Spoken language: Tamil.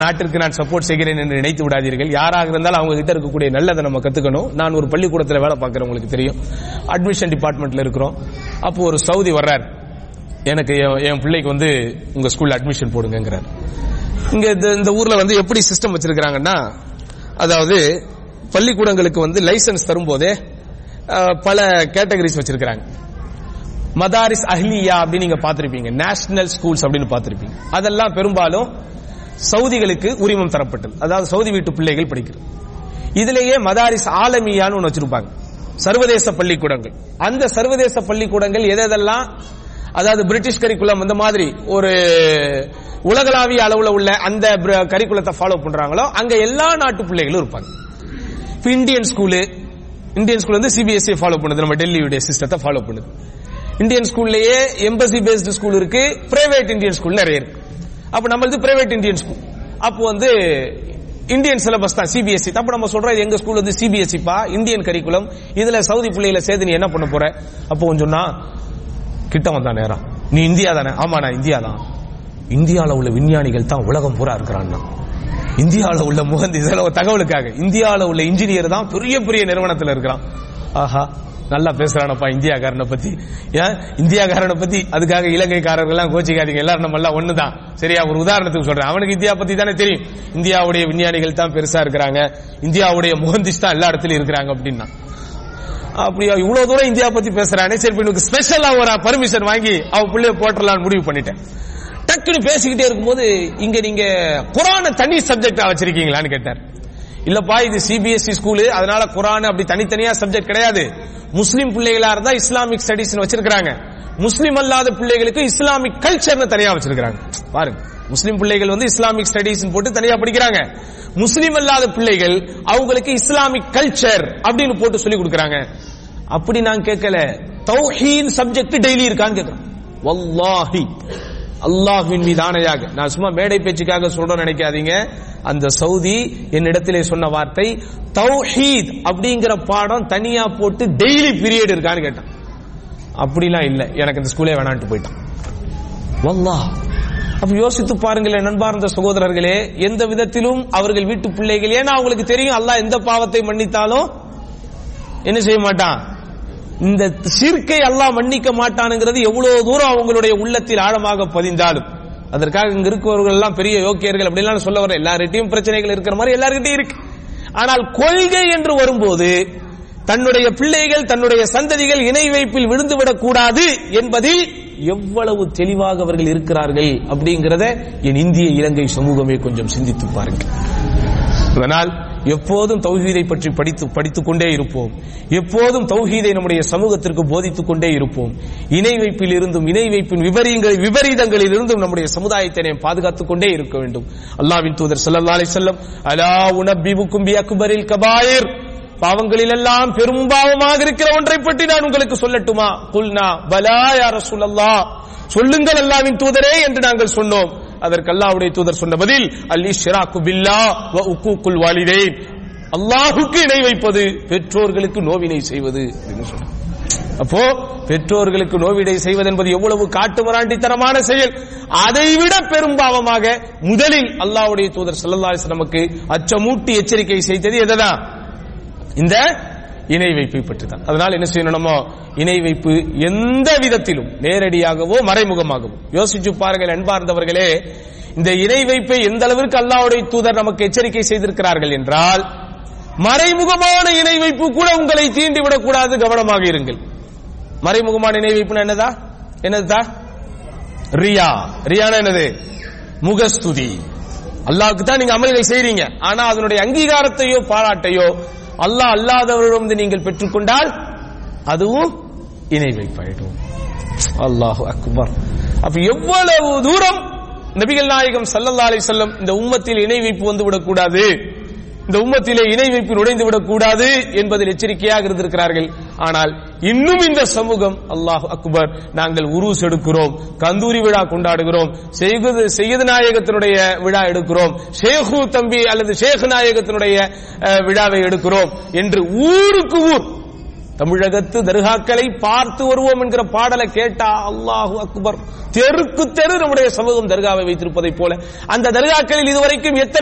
நாட்டிற்கு நான் சப்போர்ட் செய்கிறேன் என்று நினைத்து விடாதீர்கள் யாராக இருந்தாலும் அவங்க கிட்ட இருக்கக்கூடிய நல்லதை நம்ம கத்துக்கணும் நான் ஒரு பள்ளிக்கூடத்தில் வேலை பார்க்கிறேன் உங்களுக்கு தெரியும் அட்மிஷன் டிபார்ட்மெண்ட்ல இருக்கிறோம் அப்போ ஒரு சவுதி வர்றார் எனக்கு என் என் பிள்ளைக்கு வந்து உங்க ஸ்கூல்ல அட்மிஷன் போடுங்கிறார் இங்க இந்த- இந்த ஊர்ல வந்து எப்படி சிஸ்டம் வச்சிருக்கிறாங்கன்னா அதாவது பள்ளிக்கூடங்களுக்கு வந்து லைசன்ஸ் தரும்போதே அஹ், பல கேட்டகரிஸ் வச்சிருக்கிறாங்க மதாரிஸ் அஹ்லியா அப்படின்னு நீங்க பார்த்திருப்பீங்க நேஷனல் ஸ்கூல்ஸ் அப்படின்னு பார்த்திருப்பீங்க அதெல்லாம் பெரும்பாலும் சவுதிகளுக்கு உரிமம் தரப்பட்டது அதாவது சவுதி வீட்டு பிள்ளைகள் படிக்கிறது இதிலேயே மதாரிஸ் ஆலமியான்னு ஒன்று வச்சிருப்பாங்க சர்வதேச பள்ளிக்கூடங்கள் அந்த சர்வதேச பள்ளிக்கூடங்கள் எதெல்லாம் அதாவது பிரிட்டிஷ் கரிக்குலம் அந்த மாதிரி ஒரு உலகளாவிய அளவுல உள்ள அந்த கரிக்குலத்தை ஃபாலோ பண்றாங்களோ அங்க எல்லா நாட்டு பிள்ளைகளும் இருப்பாங்க இப்ப இந்தியன் ஸ்கூலு இந்தியன் ஸ்கூல் வந்து சிபிஎஸ்இ ஃபாலோ பண்ணுது நம்ம டெல்லியுடைய சிஸ்டத்தை ஃபாலோ பண்ணுது இந்தியன் ஸ்கூல்லயே எம்பசி பேஸ்டு ஸ்கூல் இருக்கு பிரைவேட் இந்தியன் ஸ்கூல் நிறைய இருக்கு அப்ப நம்மளது பிரைவேட் இந்தியன் ஸ்கூல் அப்போ வந்து இந்தியன் சிலபஸ் தான் சிபிஎஸ்இ அப்ப நம்ம சொல்றோம் இது எங்க ஸ்கூல் வந்து சிபிஎஸ்இ பா இந்தியன் கரிக்குலம் இதுல சவுதி பிள்ளைகளை சேர்த்து நீ என்ன பண்ண போற அப்போ கொஞ்சம் சொன்னா கிட்ட வந்தா நேரம் நீ இந்தியா தானே ஆமா நான் இந்தியா தான் இந்தியால உள்ள விஞ்ஞானிகள் தான் உலகம் பூரா இருக்கிறான்னா இந்தியால உள்ள முகந்தி சில ஒரு தகவலுக்காக இந்தியால உள்ள இன்ஜினியர் தான் பெரிய பெரிய நிறுவனத்துல இருக்கிறான் ஆஹா நல்லா பேசுறானப்பா இந்தியாக்காரனை பத்தி ஏன் இந்தியாக்காரனை பத்தி அதுக்காக இலங்கைக்காரர்கள் எல்லாம் கோச்சிக்காதீங்க எல்லாரும் நம்ம எல்லாம் ஒண்ணுதான் சரியா ஒரு உதாரணத்துக்கு சொல்றேன் அவனுக்கு இந்தியா பத்தி தானே தெரியும் இந்தியாவுடைய விஞ்ஞானிகள் தான் பெருசா இருக்கிறாங்க இந்தியாவுடைய முகந்திஸ் தான் எல்லா இடத்துலயும் இருக்கிறாங்க அப்படின்னா அப்படியா இவ்வளவு தூரம் இந்தியா பத்தி பேசுறானே சரி இப்ப எனக்கு ஸ்பெஷலா ஒரு பர்மிஷன் வாங்கி அவ பிள்ளைய போட்டுடலாம்னு முடிவு பண்ணிட்டேன் டக்குன்னு பேசிக்கிட்டே இருக்கும்போது இங்க நீங்க குரான தனி சப்ஜெக்டா வச்சிருக்கீங்களான்னு கேட்டார் இல்லப்பா இது சிபிஎஸ்இ ஸ்கூலு அதனால குரான் அப்படி தனித்தனியா சப்ஜெக்ட் கிடையாது முஸ்லீம் பிள்ளைகளா இருந்தா இஸ்லாமிக் ஸ்டடிஸ் வச்சிருக்காங்க முஸ்லீம் அல்லாத பிள்ளைகளுக்கு இஸ்லாமிக் கல்ச்சர்னு தனியா வச்சிருக்காங்க பாருங்க முஸ்லீம் பிள்ளைகள் வந்து இஸ்லாமிக் ஸ்டடிஸ் போட்டு தனியா படிக்கிறாங்க முஸ்லீம் அல்லாத பிள்ளைகள் அவங்களுக்கு இஸ்லாமிக் கல்ச்சர் அப்படின்னு போட்டு சொல்லி கொடுக்கறாங்க அப்படி நான் கேட்கல தௌஹீன் சப்ஜெக்ட் டெய்லி இருக்கான்னு கேட்கிறேன் வல்லாஹி அல்லாஹ்வின் மீது ஆணையாக நான் சும்மா மேடை பேச்சுக்காக சொல்றேன் நினைக்காதீங்க அந்த சவுதி என்னிடத்திலே சொன்ன வார்த்தை தௌஹீத் அப்படிங்கிற பாடம் தனியா போட்டு டெய்லி பீரியட் இருக்கான்னு கேட்டான் அப்படிலாம் இல்ல எனக்கு இந்த ஸ்கூலே வேணான்ட்டு போயிட்டான் வல்லாஹ் அப்ப யோசித்து பாருங்களேன் நண்பார்ந்த சகோதரர்களே எந்த விதத்திலும் அவர்கள் வீட்டு பிள்ளைகள் ஏன்னா அவங்களுக்கு தெரியும் அல்லாஹ் எந்த பாவத்தை மன்னித்தாலும் என்ன செய்ய மாட்டான் இந்த சிற்கை அல்லாஹ் மன்னிக்க மாட்டானுங்கிறது எவ்வளவு தூரம் அவங்களுடைய உள்ளத்தில் ஆழமாக பதிந்தாலும் அதற்காக இங்க இருக்கிறவர்கள் எல்லாம் பெரிய யோக்கியர்கள் அப்படிலாம் சொல்ல வர எல்லார்கிட்டையும் பிரச்சனைகள் இருக்கிற மாதிரி எல்லார்கிட்டையும் இருக்கு ஆனால் கொள்கை என்று வரும்போது தன்னுடைய பிள்ளைகள் தன்னுடைய சந்ததிகள் இணை வைப்பில் விழுந்து விடக்கூடாது என்பதில் எவ்வளவு தெளிவாக அவர்கள் இருக்கிறார்கள் அப்படிங்கறத என் இந்திய இலங்கை சமூகமே கொஞ்சம் சிந்தித்து பாருங்கள் அதனால் எப்போதும் தௌஹீதை பற்றி படித்து படித்துக் கொண்டே இருப்போம் எப்போதும் தௌஹீதை நம்முடைய சமூகத்திற்கு போதித்துக் கொண்டே இருப்போம் இணை வைப்பில் இருந்தும் இணை வைப்பின் விபரீங்கள் விபரீதங்களில் இருந்தும் நம்முடைய சமுதாயத்தை நாம் பாதுகாத்துக் கொண்டே இருக்க வேண்டும் அல்லாஹ்வின் தூதர் ஸல்லல்லாஹு அலைஹி வஸல்லம் அலா உனப்பிபுக்கும் பி அக்பரில் கபாயிர் பாவங்களில் எல்லாம் பெரும் பாவமாக இருக்கிற ஒன்றை பற்றி நான் உங்களுக்கு சொல்லட்டுமா குல்னா பலா யா ரசூலல்லாஹ் சொல்லுங்கள் அல்லாஹ்வின் தூதரே என்று நாங்கள் சொன்னோம் அதற்கு அல்லாஹ்வுடைய தூதர் சொன்ன பதில் அல் இஷ்ராக்கு பில்லா வ உக்கூக்குல் வாலிதைன் அல்லாஹுக்கு இணை வைப்பது பெற்றோர்களுக்கு நோவினை செய்வது அப்படின்னு சொன்னார் அப்போ பெற்றோர்களுக்கு நோவிடை செய்வது என்பது எவ்வளவு காட்டுமராண்டித்தனமான செயல் அதைவிட பெரும் பாவமாக முதலில் அல்லாஹ்வுடைய தூதர் ஸல்லல்லாஹு அலைஹி வஸல்லம் நமக்கு அச்சமூட்டி எச்சரிக்கை செய்தது எதுதான் இந்த இணை வைப்பை பற்றி தான் அதனால் என்ன செய்யணும் நம்ம இணை வைப்பு எந்த விதத்திலும் நேரடியாகவோ மறைமுகமாகவோ யோசிச்சு பாருங்கள் அன்பார்ந்தவர்களே இந்த இணை வைப்பை எந்த அளவிற்கு அல்லாஹ்வுடைய தூதர் நமக்கு எச்சரிக்கை செய்திருக்கிறார்கள் என்றால் மறைமுகமான இணை வைப்பு கூட உங்களை தீண்டி விடக்கூடாது கவனமாக இருங்கள் மறைமுகமான இணை வைப்புனா என்னதா என்னதுதா ரியா ரியானா என்னது முகஸ்துதி அல்லாஹ்வுக்கு தான் நீங்க அமல்களை செய்றீங்க ஆனா அதனுடைய அங்கீகாரத்தையோ பாராட்டையோ அல்லாஹ் அல்லாதவரிடம் நீங்கள் பெற்றுக்கொண்டால் அதுவும் இணை வைப்பாயிடும் அல்லாஹு அக்பர் அப்ப எவ்வளவு தூரம் நபிகள் நாயகம் ஸல்லல்லாஹு அலைஹி வஸல்லம் இந்த உம்மத்தில் இணை வைப்பு வந்து விடக்கூடாது இந்த உம்மத்திலே இணை வைப்பு நுழைந்து விடக்கூடாது என்பதில் எச்சரிக்கையாக இருந்திருக்கிறார்கள் ஆனால் இன்னும் இந்த சமூகம் அல்லாஹ் அக்பர் நாங்கள் உருஸ் எடுக்கிறோம் கந்தூரி விழா கொண்டாடுகிறோம் செய்குது செய்யது நாயகத்தினுடைய விழா எடுக்கிறோம் ஷேகு தம்பி அல்லது ஷேக் நாயகத்தினுடைய அஹ், விழாவை எடுக்கிறோம் என்று ஊருக்கு ஊர் தமிழகத்து தர்காக்களை பார்த்து வருவோம் என்கிற பாடலை கேட்டா அல்லாஹு அக்பர் தெருக்கு தெரு நம்முடைய சமூகம் தர்காவை வைத்திருப்பதை போல அந்த தர்காக்களில் இதுவரைக்கும் எத்தனை